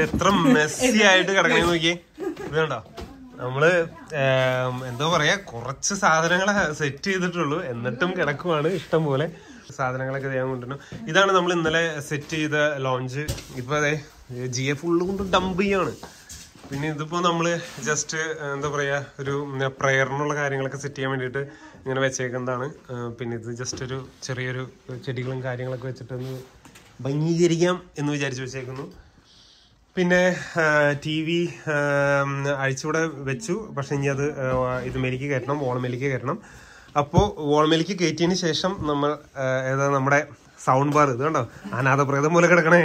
എത്ര മെസ്സി ആയിട്ട് കിടക്കണേ നോക്കിയേ ഇത് കണ്ടോ നമ്മള് ഏം, എന്തോ പറയാ കുറച്ച് സാധനങ്ങളെ സെറ്റ് ചെയ്തിട്ടുള്ളൂ എന്നിട്ടും കിടക്കുവാണ് ഇഷ്ടം പോലെ സാധനങ്ങളൊക്കെ ചെയ്യാൻ കൊണ്ടുവരണം ഇതാണ് നമ്മൾ ഇന്നലെ സെറ്റ് ചെയ്ത ലോഞ്ച് ഇപ്പൊ അതെ ജി എ ഫുള്ള് കൊണ്ട് ഡംപ് ചെയ്യാണ് പിന്നെ ഇതിപ്പോ നമ്മള് ജസ്റ്റ് എന്താ പറയാ ഒരു പ്രയറിനുള്ള കാര്യങ്ങളൊക്കെ സെറ്റ് ചെയ്യാൻ വേണ്ടിയിട്ട് ഇങ്ങനെ വെച്ചേക്കുന്നതാണ് ആ, പിന്നെ ഇത് ജസ്റ്റ് ഒരു ചെറിയൊരു ചെടികളും കാര്യങ്ങളൊക്കെ വെച്ചിട്ടൊന്ന് ഭംഗീകരിക്കാം എന്ന് വിചാരിച്ചു വെച്ചേക്കുന്നു പിന്നെ ടി വി അഴിച്ചുകൂടെ വെച്ചു പക്ഷെ ഇനി അത് ആ, ഇത് മേലേക്ക് കയറ്റണം വോൾമേലേക്ക് കയറ്റണം അപ്പോൾ വോൾമേലേക്ക് കയറ്റിയതിന് ശേഷം നമ്മൾ ആ, ഏതാ നമ്മുടെ സൗണ്ട് ബാർ ഇത് കണ്ടോ അനാഥപ്രേതം പോലെ കിടക്കണേ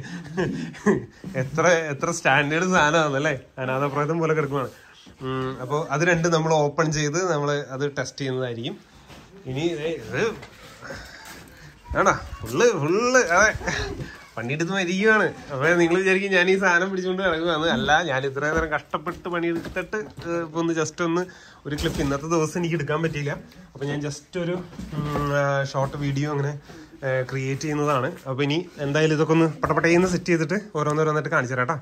എത്ര എത്ര സ്റ്റാൻഡേർഡ് സാധനമാണല്ലേ അനാഥപ്രേതം പോലെ കിടക്കുവാണ് അപ്പോൾ അത് രണ്ട് നമ്മൾ ഓപ്പൺ ചെയ്ത് നമ്മൾ അത് ടെസ്റ്റ് ചെയ്യുന്നതായിരിക്കും ഇനി ദേ ഇത് ആണോ ഫുള്ള് ഫുള്ള് അതെ പണിയെടുത്ത് മരിക്കുകയാണ് അപ്പൊ നിങ്ങൾ വിചാരിക്കും ഞാൻ ഈ സാധനം പിടിച്ചുകൊണ്ട് ഇറങ്ങുവാന്ന് അല്ല ഞാൻ ഇത്രയും നേരം കഷ്ടപ്പെട്ട് പണിയെടുത്തിട്ട് ഏഹ്, ഇപ്പൊ ഒന്ന് ജസ്റ്റ് ഒന്ന് ഒരു ക്ലിപ്പ് ഇന്നത്തെ ദിവസം എനിക്ക് എടുക്കാൻ പറ്റിയില്ല അപ്പൊ ഞാൻ ജസ്റ്റ് ഒരു ഷോർട്ട് വീഡിയോ അങ്ങനെ ക്രിയേറ്റ് ചെയ്യുന്നതാണ് അപ്പൊ ഇനി എന്തായാലും ഇതൊക്കെ ഒന്ന് പട്ടപ്പട്ടയെന്ന് സെറ്റ് ചെയ്തിട്ട് ഓരോന്നോരോന്നായിട്ട് കാണിച്ചു തരാം കേട്ടോ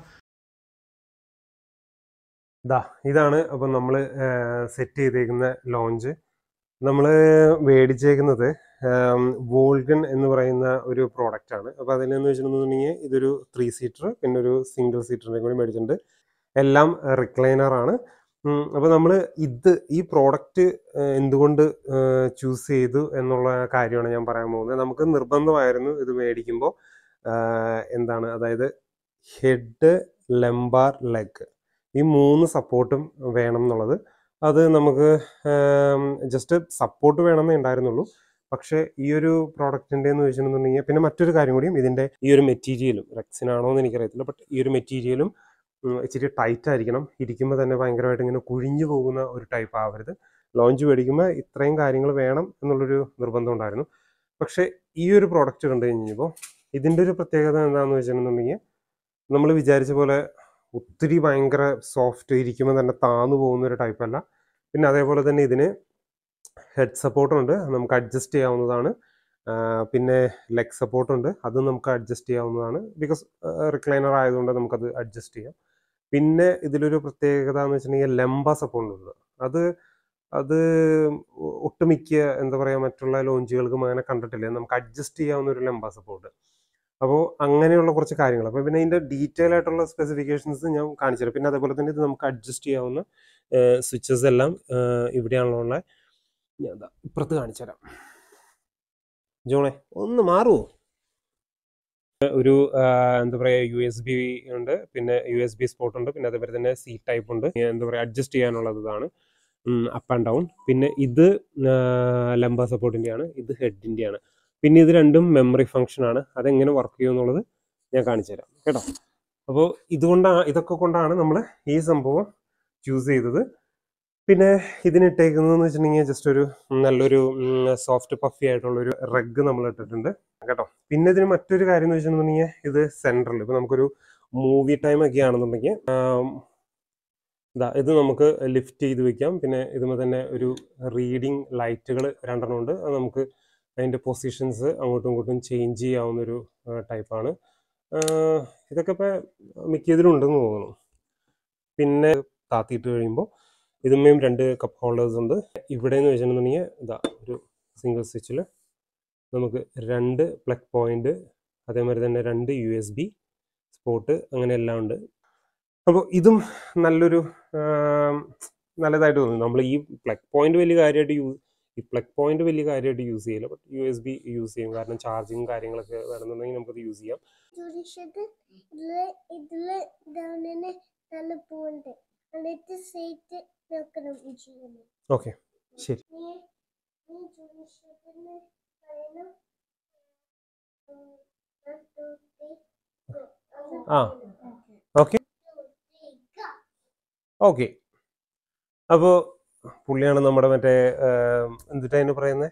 ഇതാ ഇതാണ് അപ്പം നമ്മൾ സെറ്റ് ചെയ്തേക്കുന്ന ലോഞ്ച് നമ്മൾ മേടിച്ചേക്കുന്നത് വോൾഗൺ എന്ന് പറയുന്ന ഒരു പ്രോഡക്റ്റ് ആണ് അപ്പോൾ അതിലെന്ന് വെച്ചിട്ടുണ്ടെന്നുണ്ടെങ്കിൽ ഇതൊരു ത്രീ സീറ്റർ പിന്നെ ഒരു സിംഗിൾ സീറ്ററിനെ കൂടി മേടിച്ചിട്ടുണ്ട് എല്ലാം റിക്ലൈനർ ആണ് അപ്പോൾ നമ്മൾ ഇത് ഈ പ്രോഡക്റ്റ് എന്തുകൊണ്ട് ചൂസ് ചെയ്തു എന്നുള്ള കാര്യമാണ് ഞാൻ പറയാൻ പോകുന്നത് നമുക്ക് നിർബന്ധമായിരുന്നു ഇത് മേടിക്കുമ്പോൾ എന്താണ് അതായത് ഹെഡ് ലെംബാർ ലെഗ് ഈ മൂന്ന് സപ്പോർട്ടും വേണം എന്നുള്ളത് അത് നമുക്ക് ജസ്റ്റ് സപ്പോർട്ട് വേണമെന്നേ ഉണ്ടായിരുന്നുള്ളൂ പക്ഷേ ഈ ഒരു പ്രോഡക്റ്റിൻ്റെ എന്ന് വെച്ചിട്ടുണ്ടെന്നുണ്ടെങ്കിൽ പിന്നെ മറ്റൊരു കാര്യം കൂടിയും ഇതിൻ്റെ ഈ ഒരു മെറ്റീരിയലും റെക്സിനാണോ എന്ന് എനിക്കറിയത്തില്ല ബട്ട് ഈ ഒരു മെറ്റീരിയലും ഇച്ചിരി ടൈറ്റ് ആയിരിക്കണം ഇരിക്കുമ്പോൾ തന്നെ ഭയങ്കരമായിട്ട് ഇങ്ങനെ കുഴിഞ്ഞു പോകുന്ന ഒരു ടൈപ്പ് ആവരുത് ലോഞ്ച് മേടിക്കുമ്പോൾ ഇത്രയും കാര്യങ്ങൾ വേണം എന്നുള്ളൊരു നിർബന്ധം ഉണ്ടായിരുന്നു പക്ഷേ ഈ ഒരു പ്രോഡക്റ്റ് കണ്ടു കഴിഞ്ഞപ്പോൾ ഇതിൻ്റെ ഒരു പ്രത്യേകത എന്താണെന്ന് വെച്ചിട്ടുണ്ടെന്നുണ്ടെങ്കിൽ നമ്മൾ വിചാരിച്ച പോലെ ഒത്തിരി ഭയങ്കര സോഫ്റ്റ് ഇരിക്കുമ്പോൾ തന്നെ താന്നു പോകുന്ന ഒരു ടൈപ്പ് അല്ല പിന്നെ അതേപോലെ തന്നെ ഇതിന് ഹെഡ് സപ്പോർട്ടുണ്ട് നമുക്ക് അഡ്ജസ്റ്റ് ചെയ്യാവുന്നതാണ് ആ, പിന്നെ ലെഗ് സപ്പോർട്ടുണ്ട് അത് നമുക്ക് അഡ്ജസ്റ്റ് ചെയ്യാവുന്നതാണ് ബിക്കോസ് റിക്ലൈനർ ആയതുകൊണ്ട് നമുക്കത് അഡ്ജസ്റ്റ് ചെയ്യാം പിന്നെ ഇതിലൊരു പ്രത്യേകത എന്ന് വെച്ചിട്ടുണ്ടെങ്കിൽ ലെംബ സപ്പോർട്ട് ഉണ്ട് അത് അത് ഒ- ഒട്ടുമിക്ക എന്താ പറയുക മറ്റുള്ള ലോഞ്ചുകൾക്കും അങ്ങനെ കണ്ടിട്ടില്ല നമുക്ക് അഡ്ജസ്റ്റ് ചെയ്യാവുന്ന ഒരു ലെംബ സപ്പോർട്ട് അപ്പോൾ അങ്ങനെയുള്ള കുറച്ച് കാര്യങ്ങൾ അപ്പോൾ പിന്നെ ഇതിൻ്റെ ഡീറ്റെയിൽ ആയിട്ടുള്ള സ്പെസിഫിക്കേഷൻസ് ഞാൻ കാണിച്ചു തരാം പിന്നെ അതേപോലെ തന്നെ ഇത് നമുക്ക് അഡ്ജസ്റ്റ് ചെയ്യാവുന്ന സ്വിച്ചസ് എല്ലാം ഏഹ്, ഇവിടെയാണല്ലോ ഉള്ളത് ഞാൻ ദാ ഇപ്പുറത്ത് കാണിച്ചു തരാം ജോണെ ഒന്ന് മാറുമോ ഒരു ആഹ്, എന്താ പറയുക യു എസ് ബി ഉണ്ട് പിന്നെ യു എസ് ബി സ്പോട്ട് ഉണ്ട് പിന്നെ അതേപോലെ തന്നെ സി ടൈപ്പ് ഉണ്ട് എന്താ പറയുക അഡ്ജസ്റ്റ് ചെയ്യാനുള്ളത് ഇതാണ് അപ്പ് ആൻഡ് ഡൗൺ പിന്നെ ഇത് ലംബ സപ്പോർട്ടിൻ്റെയാണ് ഇത് ഹെഡിൻ്റെയാണ് പിന്നെ ഇത് രണ്ടും മെമ്മറി ഫംഗ്ഷൻ ആണ് അതെങ്ങനെ വർക്ക് ചെയ്യും എന്നുള്ളത് ഞാൻ കാണിച്ചു തരാം കേട്ടോ അപ്പോൾ ഇതുകൊണ്ടാണ് ഇതൊക്കെ കൊണ്ടാണ് നമ്മൾ ഈ സംഭവം ചൂസ് ചെയ്തത് പിന്നെ ഇതിനിട്ടേക്കുന്നതെന്ന് വെച്ചിട്ടുണ്ടെങ്കിൽ ജസ്റ്റ് ഒരു നല്ലൊരു സോഫ്റ്റ് പഫി ആയിട്ടുള്ളൊരു റഗ് നമ്മൾ ഇട്ടിട്ടുണ്ട് കേട്ടോ പിന്നെ ഇതിന് മറ്റൊരു കാര്യം എന്ന് വെച്ചിട്ടുണ്ടെങ്കിൽ ഇത് സെൻട്രൽ ഇപ്പം നമുക്കൊരു മൂവി ടൈം ഒക്കെ ആണെന്നുണ്ടെങ്കിൽ ആം, ഇതാ ഇത് നമുക്ക് ലിഫ്റ്റ് ചെയ്ത് വെക്കാം പിന്നെ ഇതുമ്പോൾ തന്നെ ഒരു റീഡിങ് ലൈറ്റുകൾ രണ്ടെണ്ണം ഉണ്ട് അത് നമുക്ക് അതിൻ്റെ പൊസിഷൻസ് അങ്ങോട്ടും ഇങ്ങോട്ടും ചേഞ്ച് ചെയ്യാവുന്നൊരു ടൈപ്പാണ് ഇതൊക്കെ ഇപ്പോൾ മിക്കതിലും ഉണ്ടെന്ന് തോന്നുന്നു പിന്നെ താത്തിയിട്ട് കഴിയുമ്പോൾ ഇതുമ്മയും രണ്ട് കപ്പ് ഹോൾഡേഴ്സ് ഉണ്ട് ഇവിടെ എന്ന് വെച്ചിട്ടുണ്ടെങ്കിൽ ഇതാ ഒരു സിംഗിൾ സ്വിച്ചിൽ നമുക്ക് രണ്ട് പ്ലഗ് പോയിന്റ് അതേമാതിരി തന്നെ രണ്ട് യു എസ് ബി സ്പോട്ട് അങ്ങനെ എല്ലാം ഉണ്ട് അപ്പോൾ ഇതും നല്ലൊരു ആം, നല്ലതായിട്ട് തോന്നുന്നു നമ്മൾ ഈ പ്ലഗ് പോയിന്റ് വലിയ കാര്യമായിട്ട് യൂസ് ഈ പ്ലഗ് പോയിന്റ് വലിയ കാര്യമായിട്ട് യൂസ് ചെയ്യില്ല but U S B use ചെയ്യും കാരണം ചാർജിങ് കാര്യങ്ങളൊക്കെ വേണമെന്നുണ്ടെങ്കിൽ നമുക്കത് യൂസ് ചെയ്യാം ചുരിശത് ഇതില് ഇതില് ഇതാണ് നല്ല പൂണ്ട് എന്നിട്ട് സൈറ്റ് നോക്കണം ചെയ്യുന്നു ഓക്കെ ശരി നീ നീ ചുരിശത്തിന് പറയണം ഉം, one, two, three, go. അങ്ങനെ ആ. പറയണം. Okay Two, three, go. Okay അപ്പോൾ പുള്ളിയാണ് നമ്മുടെ മറ്റേ എന്തിട്ടാ അതിന് പറയുന്നത്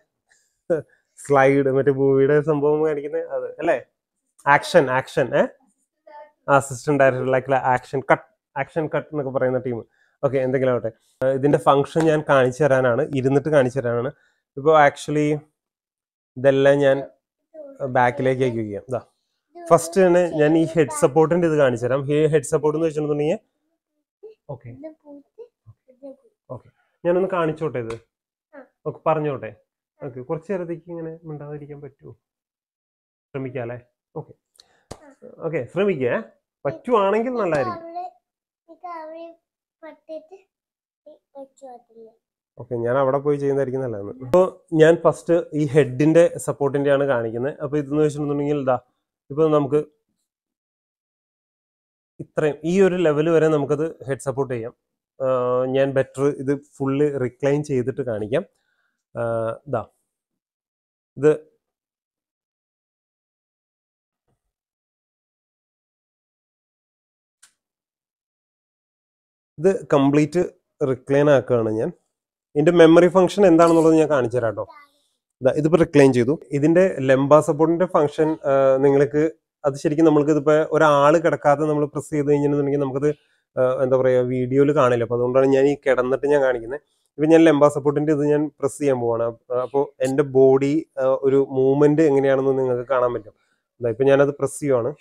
സ്ലൈഡ് മറ്റേ മൂവിയുടെ സംഭവം കാണിക്കുന്നത് അത് അല്ലേ action action a assistant director like action cut action cut എന്നൊക്കെ പറയുന്ന ടീം ഓക്കെ എന്തെങ്കിലും ആവട്ടെ ഏഹ് ഇതിന്റെ ഫംഗ്ഷൻ ഞാൻ കാണിച്ചു തരാനാണ് ഇരുന്നിട്ട് കാണിച്ചു തരാനാണ് ഇപ്പോൾ ആക്ച്വലി ഇതെല്ലാം ഞാൻ ബാക്കിലേക്ക് ആക്കി വയ്ക്കാം ഇതാ ഫസ്റ്റ് തന്നെ ഞാൻ ഈ ഹെഡ് സപ്പോർട്ടിന്റെ ഇത് കാണിച്ചു തരാം ഈ ഹെഡ് സപ്പോർട്ട് എന്ന് വെച്ചിട്ടുണ്ടെങ്കിൽ ഓക്കെ ഇത് പൂത്ത് ഇത് പൂത്ത്. ഞാനൊന്ന് കാണിച്ചോട്ടെ ഇത് ആ. ഓക്കെ പറഞ്ഞോട്ടെ ഓക്കെ കുറച്ച് നേരത്തേക്ക് ഇങ്ങനെ മിണ്ടാതിരിക്കാൻ പറ്റുമോ ശ്രമിക്കാം അല്ലേ ഓക്കെ ഓക്കെ ശ്രമിക്കേ പറ്റുവാണെങ്കിൽ നല്ലതായിരിക്കും അവിടെ ഇത് അവിടെ പട്ടിട്ട് വെച്ചു അതില്ലേ ഓക്കെ ഞാൻ അവിടെ പോയി ചെയ്യുന്നതായിരിക്കും നല്ലതെന്ന് അപ്പോൾ ഞാൻ ഫസ്റ്റ് ഈ ഹെഡിന്റെ സപ്പോർട്ടിന്റെ ആണ് കാണിക്കുന്നത് അപ്പോൾ ഇതെന്ന് വെച്ചിട്ടുണ്ടെങ്കിൽ ഇതാ ഇപ്പോൾ നമുക്ക് ഇത്രയും ഈ ഒരു ലെവൽ വരെ നമുക്കത് ഹെഡ് സപ്പോർട്ട് ചെയ്യാം ആഹ് ഞാൻ ബെറ്റർ ഇത് ഫുള്ള് റിക്ലൈൻ ചെയ്തിട്ട് കാണിക്കാം ആഹ് ഇതാ ഇത് ഇത് കംപ്ലീറ്റ് റിക്ലൈൻ ആക്കുകയാണ് ഞാൻ ഇതിന്റെ മെമ്മറി ഫംഗ്ഷൻ എന്താണെന്നുള്ളത് ഞാൻ കാണിച്ചു തരാം കേട്ടോ ദാ ഇതിപ്പോ റിക്ലൈൻ ചെയ്തു ഇതിന്റെ ലെംബ സപ്പോർട്ടിന്റെ ഫംഗ്ഷൻ നിങ്ങൾക്ക് അത് ശരിക്കും നമ്മൾക്ക് ഇതിപ്പോ ഒരാൾ കിടക്കാതെ നമ്മൾ പ്രസ് ചെയ്ത് കഴിഞ്ഞിട്ടുണ്ടെങ്കിൽ നമുക്കത് ആ, എന്താ പറയാ വീഡിയോയിൽ കാണില്ല അപ്പൊ അതുകൊണ്ടാണ് ഞാൻ ഈ കിടന്നിട്ട് ഞാൻ കാണിക്കുന്നത് ഇപ്പൊ ഞാൻ ലെംബ സപ്പോർട്ടിന്റെ ഇത് ഞാൻ പ്രസ് ചെയ്യാൻ പോവാണ് അപ്പോൾ എന്റെ ബോഡി ഒരു മൂവ്മെന്റ് എങ്ങനെയാണെന്ന് നിങ്ങൾക്ക് കാണാൻ പറ്റും ദാ ഇപ്പൊ ഞാനത് പ്രസ് ചെയ്യുവാണ്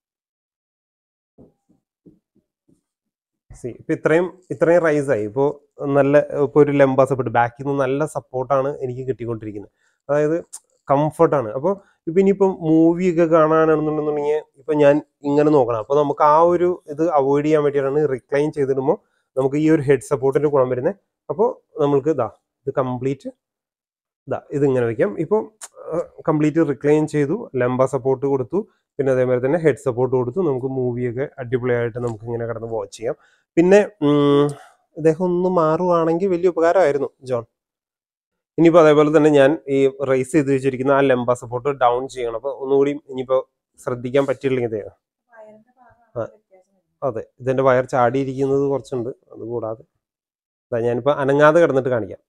സി ഇപ്പൊ ഇത്രയും ഇത്രയും റൈസ് ആയി ഇപ്പോൾ നല്ല ഇപ്പോൾ ഒരു ലെംബ സപ്പോർട്ട് ബാക്കിൽ നിന്ന് നല്ല സപ്പോർട്ടാണ് എനിക്ക് കിട്ടിക്കൊണ്ടിരിക്കുന്നത് അതായത് കംഫർട്ടാണ് അപ്പോൾ ഇപ്പൊ ഇനിയിപ്പോൾ മൂവി ഒക്കെ കാണാനാണെന്നുണ്ടെന്നുണ്ടെങ്കിൽ ഇപ്പൊ ഞാൻ ഇങ്ങനെ നോക്കണം അപ്പോൾ നമുക്ക് ആ ഒരു ഇത് അവോയ്ഡ് ചെയ്യാൻ വേണ്ടിയിട്ടാണ് റിക്ലൈൻ ചെയ്തിടുമ്പോൾ നമുക്ക് ഈ ഒരു ഹെഡ് സപ്പോർട്ടിന്റെ ഗുണം വരുന്നത് അപ്പോൾ നമ്മൾക്ക് ഇതാ ഇത് കംപ്ലീറ്റ് ഇതാ ഇത് ഇങ്ങനെ വെക്കാം ഇപ്പോൾ കംപ്ലീറ്റ് റിക്ലൈൻ ചെയ്തു ലെംബ സപ്പോർട്ട് കൊടുത്തു പിന്നെ അതേപോലെ തന്നെ ഹെഡ് സപ്പോർട്ട് കൊടുത്തു നമുക്ക് മൂവിയൊക്കെ അടിപൊളിയായിട്ട് നമുക്ക് ഇങ്ങനെ കിടന്ന് വാച്ച് ചെയ്യാം പിന്നെ ഉം, ഇദ്ദേഹം ഒന്ന് മാറുവാണെങ്കിൽ വലിയ ഉപകാരമായിരുന്നു ജോൺ ഇനിയിപ്പോൾ അതേപോലെ തന്നെ ഞാൻ ഈ റേസ് ചെയ്ത് വെച്ചിരിക്കുന്ന ആ ലെംബ സപ്പോർട്ട് ഡൗൺ ചെയ്യണം അപ്പോൾ ഒന്നുകൂടി ഇനിയിപ്പോൾ ശ്രദ്ധിക്കാൻ പറ്റിയില്ലെങ്കിൽ ദേ- വയറിന്റെ ഭാഗമാണ് വ്യത്യാസം വരുന്നത്. അതെ ഇതിന്റെ വയർ ചാടിയിരിക്കുന്നത് കുറച്ചുണ്ട് അതുകൂടാതെ ഇതാ ഞാനിപ്പോൾ അനങ്ങാതെ കിടന്നിട്ട് കാണിക്കാം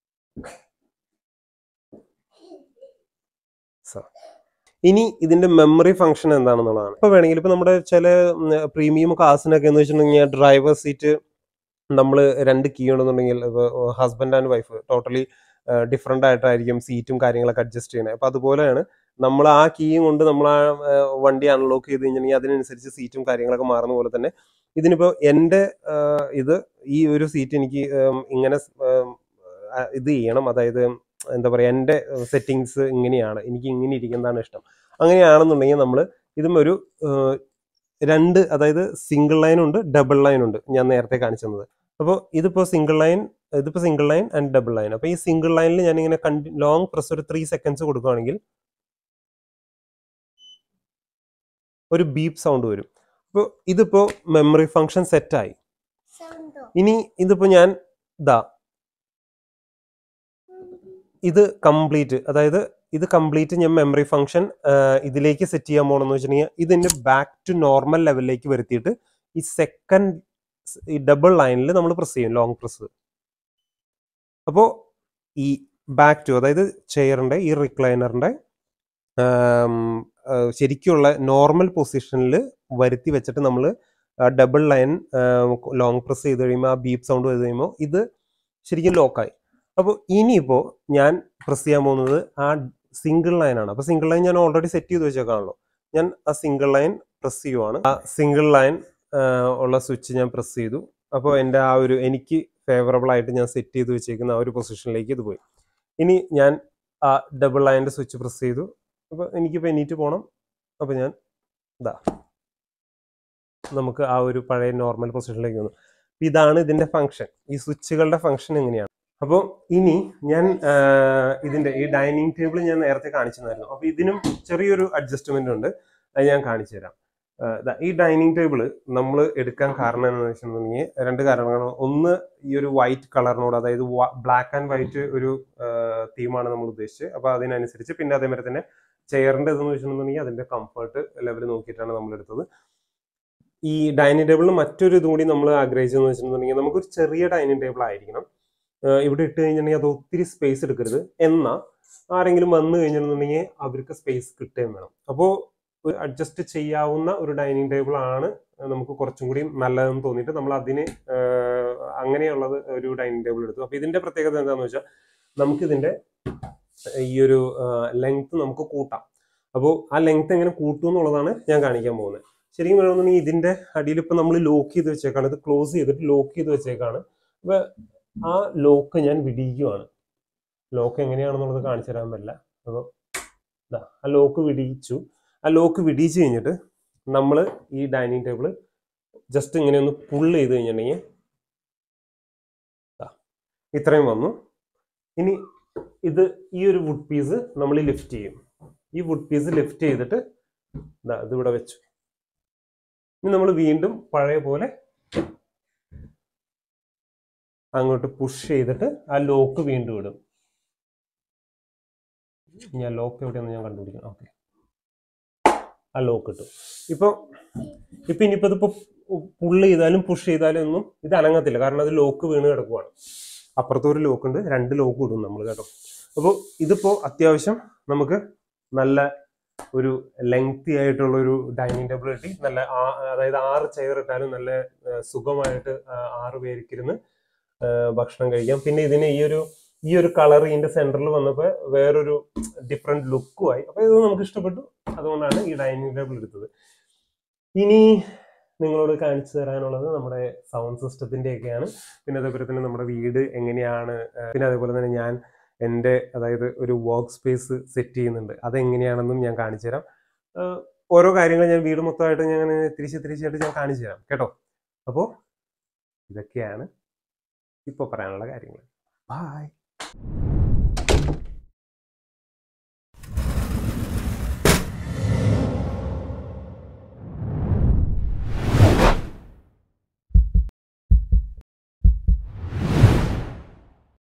സോ ഇനി ഇതിന്റെ മെമ്മറി ഫംഗ്ഷൻ എന്താണെന്നുള്ളതാണ് ഇപ്പൊ വേണമെങ്കിൽ ഇപ്പൊ നമ്മുടെ ചില പ്രീമിയം കാസിനൊക്കെ എന്ന് വെച്ചിട്ടുണ്ടെങ്കിൽ ഡ്രൈവർ സീറ്റ് നമ്മൾ രണ്ട് കീ ഉണ്ടെന്നുണ്ടെങ്കിൽ husband and wife totally different ആയിട്ടായിരിക്കും സീറ്റും കാര്യങ്ങളൊക്കെ അഡ്ജസ്റ്റ് ചെയ്യണത് അപ്പൊ അതുപോലെയാണ് നമ്മൾ ആ കീയും കൊണ്ട് നമ്മൾ ആ ആ, വണ്ടി അൺലോക്ക് ചെയ്ത് കഴിഞ്ഞിട്ടുണ്ടെങ്കിൽ അതിനനുസരിച്ച് സീറ്റും കാര്യങ്ങളൊക്കെ മാറുന്ന പോലെ തന്നെ ഇതിനിപ്പോ എൻ്റെ ആ, ഇത് ഈ ഒരു സീറ്റ് എനിക്ക് ഉം, ഇങ്ങനെ സ്- ഉം, ആ, ഇത് ചെയ്യണം അതായത് എന്താ പറയുക എൻ്റെ സെറ്റിങ്സ് ഇങ്ങനെയാണ് എനിക്ക് ഇങ്ങനെ ഇരിക്കുന്നതാണ് ഇഷ്ടം അങ്ങനെയാണെന്നുണ്ടെങ്കിൽ നമ്മൾ ഇതും ഒരു ഏഹ്, രണ്ട് അതായത് സിംഗിൾ ലൈൻ ഉണ്ട് ഡബിൾ ലൈൻ ഉണ്ട് ഞാൻ നേരത്തെ കാണിച്ചു തന്നത് അപ്പോൾ ഇതിപ്പോൾ സിംഗിൾ ലൈൻ ഇതിപ്പോൾ single line and double line അപ്പോൾ ഈ സിംഗിൾ ലൈനിൽ ഞാൻ ഇങ്ങനെ കണ്ടി ലോങ് പ്രസ് ഒരു ത്രീ സെക്കൻഡ്സ് കൊടുക്കുകയാണെങ്കിൽ ഒരു ബീപ്പ് സൗണ്ട് വരും അപ്പോൾ ഇതിപ്പോൾ മെമ്മറി ഫങ്ഷൻ സെറ്റായി സൗണ്ടോ ഇനി ഇതിപ്പോൾ ഞാൻ ഇതാ ഇത് കംപ്ലീറ്റ് അതായത് ഇത് കംപ്ലീറ്റ് ഞാൻ മെമ്മറി ഫംഗ്ഷൻ ഇതിലേക്ക് സെറ്റ് ചെയ്യാൻ പോകണമെന്ന് വെച്ചിട്ടുണ്ടെങ്കിൽ ഇതിന്റെ ബാക്ക് ടു നോർമൽ ലെവലിലേക്ക് വരുത്തിയിട്ട് ഈ സെക്കൻഡ് ഈ ഡബിൾ ലൈനിൽ നമ്മൾ പ്രസ് ചെയ്യും ലോങ് പ്രസ് അപ്പോൾ ഈ ബാക്ക് ടു അതായത് ചെയറിന്റെ ഈ റിക്ലൈനറിന്റെ ശരിക്കുള്ള നോർമൽ പൊസിഷനിൽ വരുത്തി വെച്ചിട്ട് നമ്മൾ ഡബിൾ ലൈൻ ലോങ് പ്രസ് ചെയ്ത് കഴിയുമ്പോൾ ആ ബീപ്പ് സൗണ്ട് ചെയ്ത് കഴിയുമ്പോൾ ഇത് ശരിക്കും ലോക്കായി അപ്പോൾ ഇനിയിപ്പോൾ ഞാൻ പ്രസ് ചെയ്യാൻ പോകുന്നത് ആ സിംഗിൾ ലൈൻ ആണ് അപ്പോൾ സിംഗിൾ ലൈൻ ഞാൻ ഓൾറെഡി സെറ്റ് ചെയ്ത് വെച്ചേക്കാണല്ലോ ഞാൻ ആ സിംഗിൾ ലൈൻ പ്രസ് ചെയ്യുവാണ് ആ സിംഗിൾ ലൈൻ ഉള്ള സ്വിച്ച് ഞാൻ പ്രസ് ചെയ്തു അപ്പോൾ എൻ്റെ ആ ഒരു എനിക്ക് ഫേവറബിൾ ആയിട്ട് ഞാൻ സെറ്റ് ചെയ്ത് വെച്ചേക്കുന്ന ആ ഒരു പൊസിഷനിലേക്ക് ഇത് പോയി ഇനി ഞാൻ ആ ഡബിൾ ലൈൻ്റെ സ്വിച്ച് പ്രസ് ചെയ്തു അപ്പോൾ എനിക്കിപ്പോൾ എണീറ്റ് പോകണം അപ്പോൾ ഞാൻ ഇതാ നമുക്ക് ആ ഒരു പഴയ നോർമൽ പൊസിഷനിലേക്ക് വന്നു ഇതാണ് ഇതിന്റെ ഫംഗ്ഷൻ ഈ സ്വിച്ചുകളുടെ ഫംഗ്ഷൻ എങ്ങനെയാണ് അപ്പോൾ ഇനി ഞാൻ ആ, ഇതിന്റെ ഈ ഡൈനിങ് ടേബിൾ ഞാൻ നേരത്തെ കാണിച്ചു തന്നായിരുന്നു അപ്പോൾ ഇതിനും ചെറിയൊരു അഡ്ജസ്റ്റ്മെന്റ് ഉണ്ട് അത് ഞാൻ കാണിച്ചു തരാം ആ, ദാ ഈ ഡൈനിങ് ടേബിൾ നമ്മൾ എടുക്കാൻ കാരണം എന്ന് വെച്ചിട്ടുണ്ടെങ്കിൽ രണ്ട് കാരണങ്ങൾ ഒന്ന് ഈ ഒരു വൈറ്റ് കളറിനോട് അതായത് ബ്ലാക്ക് ആൻഡ് വൈറ്റ് ഒരു തീമാണ് നമ്മൾ ഉദ്ദേശിച്ചത് അപ്പോൾ അതിനനുസരിച്ച് പിന്നെ അതേമാതിരി തന്നെ ചെയറിന്റെ ഇതെന്ന് വെച്ചിട്ടുണ്ടെങ്കിൽ അതിന്റെ കംഫർട്ട് ലെവൽ നോക്കിയിട്ടാണ് നമ്മൾ എടുത്തത് ഈ ഡൈനിങ് ടേബിളിന് മറ്റൊരു ഇതും കൂടി നമ്മൾ ആഗ്രഹിച്ചതെന്ന് വെച്ചിട്ടുണ്ടെങ്കിൽ നമുക്കൊരു ചെറിയ ഡൈനിങ് ടേബിൾ ആയിരിക്കണം ഏഹ് ഇവിടെ ഇട്ട് കഴിഞ്ഞിട്ടുണ്ടെങ്കിൽ അത് ഒത്തിരി സ്പേസ് എടുക്കരുത് എന്നാൽ ആരെങ്കിലും വന്നു കഴിഞ്ഞിട്ടുണ്ടെങ്കിൽ അവർക്ക് സ്പേസ് കിട്ടുകയും വേണം അപ്പോൾ ഒരു അഡ്ജസ്റ്റ് ചെയ്യാവുന്ന ഒരു ഡൈനിങ് ടേബിൾ ആണ് നമുക്ക് കുറച്ചും കൂടി നല്ലതെന്ന് തോന്നിയിട്ട് നമ്മൾ അതിന് ഏഹ് അങ്ങനെയുള്ളത് ഒരു ഡൈനിങ് ടേബിൾ എടുത്തു അപ്പോൾ ഇതിന്റെ പ്രത്യേകത എന്താണെന്ന് വെച്ചാൽ നമുക്കിതിന്റെ ഈ ഒരു ലെങ്ത് നമുക്ക് കൂട്ടാം അപ്പോൾ ആ ലെങ്ത് എങ്ങനെ കൂട്ടും എന്നുള്ളതാണ് ഞാൻ കാണിക്കാൻ പോകുന്നത് ശരിക്കും പറയുകയാണെന്നുണ്ടെങ്കിൽ ഇതിന്റെ അടിയിൽ ഇപ്പം നമ്മൾ ലോക്ക് ചെയ്ത് വെച്ചേക്കാണ് ഇത് ക്ലോസ് ചെയ്തിട്ട് ലോക്ക് ചെയ്ത് വെച്ചേക്കാണ് അപ്പൊ ആ ലോക്ക് ഞാൻ വിടിയിക്കുവാണ് ലോക്ക് എങ്ങനെയാണെന്നുള്ളത് കാണിച്ചു തരാൻ പറ്റില്ല അപ്പോൾ ഇതാ ആ ലോക്ക് വിടിയിച്ചു ആ ലോക്ക് വിടിയിച്ച് കഴിഞ്ഞിട്ട് നമ്മൾ ഈ ഡൈനിങ് ടേബിൾ ജസ്റ്റ് ഇങ്ങനെ ഒന്ന് പുള്ള് ചെയ്ത് കഴിഞ്ഞിട്ടുണ്ടെങ്കിൽ ദാ, ഇത്രയും വന്നു ഇനി ഇത് ഈ ഒരു വുഡ് പീസ് നമ്മൾ ലിഫ്റ്റ് ചെയ്യും ഈ വുഡ് പീസ് ലിഫ്റ്റ് ചെയ്തിട്ട് ദാ ഇതിവിടെ വെച്ചു ഇനി നമ്മൾ വീണ്ടും പഴയ പോലെ അങ്ങോട്ട് പുഷ് ചെയ്തിട്ട് ആ ലോക്ക് വീണ്ടും ഇടും ഞാൻ ലോക്ക് എവിടെയാണെന്ന് ഞാൻ കണ്ടുപിടിക്കണം ഓക്കെ ആ ലോക്ക് ഇട്ടു ഇപ്പൊ ഇപ്പൊ ഇനിയിപ്പോ ഇതിപ്പോ പുള്ള് ചെയ്താലും പുഷ് ചെയ്താലും ഒന്നും ഇത് അനങ്ങത്തില്ല കാരണം അത് ലോക്ക് വീണ് കിടക്കുവാണ് അപ്പുറത്ത് ഒരു ലോക്ക് ഉണ്ട് രണ്ട് ലോക്ക് ഇടും നമ്മൾ കേട്ടോ അപ്പോൾ ഇതിപ്പോ അത്യാവശ്യം നമുക്ക് നല്ല ഒരു ലെങ്തി ആയിട്ടുള്ള ഒരു ഡൈനിങ് ടേബിൾ കിട്ടി നല്ല ആ- അതായത് ആറ് ചെയർ ഇട്ടാലും നല്ല ആ, സുഖമായിട്ട് ആ, ആറ് പേർക്കിരുന്ന് ആ, ഭക്ഷണം കഴിക്കാം പിന്നെ ഇതിന് ഈ ഒരു ഈ ഒരു കളർ ഇതിന്റെ സെന്ററിൽ വന്നപ്പോൾ വേറൊരു ഡിഫറെന്റ് ലുക്കുമായി അപ്പൊ ഇത് നമുക്ക് ഇഷ്ടപ്പെട്ടു അതുകൊണ്ടാണ് ഈ ഡൈനിങ് ടേബിൾ എടുത്തത് ഇനി നിങ്ങളോട് കാണിച്ചു തരാനുള്ളത് നമ്മുടെ സൗണ്ട് സിസ്റ്റത്തിന്റെ ഒക്കെയാണ് പിന്നെ അതേപോലെ തന്നെ നമ്മുടെ വീട് എങ്ങനെയാണ് ആ, പിന്നെ അതേപോലെ തന്നെ ഞാൻ എൻ്റെ അതായത് ഒരു വർക്ക് സ്പേസ് സെറ്റ് ചെയ്യുന്നുണ്ട് അതെങ്ങനെയാണെന്നും ഞാൻ കാണിച്ചു തരാം ആ, ഓരോ കാര്യങ്ങൾ ഞാൻ വീട് മൊത്തമായിട്ട് ഞാൻ അങ്ങനെ തിരിച്ച് തിരിച്ചായിട്ട് ഞാൻ കാണിച്ചു തരാം കേട്ടോ അപ്പോൾ ഇതൊക്കെയാണ് ഇപ്പോൾ പറയാനുള്ള കാര്യങ്ങൾ ബായ്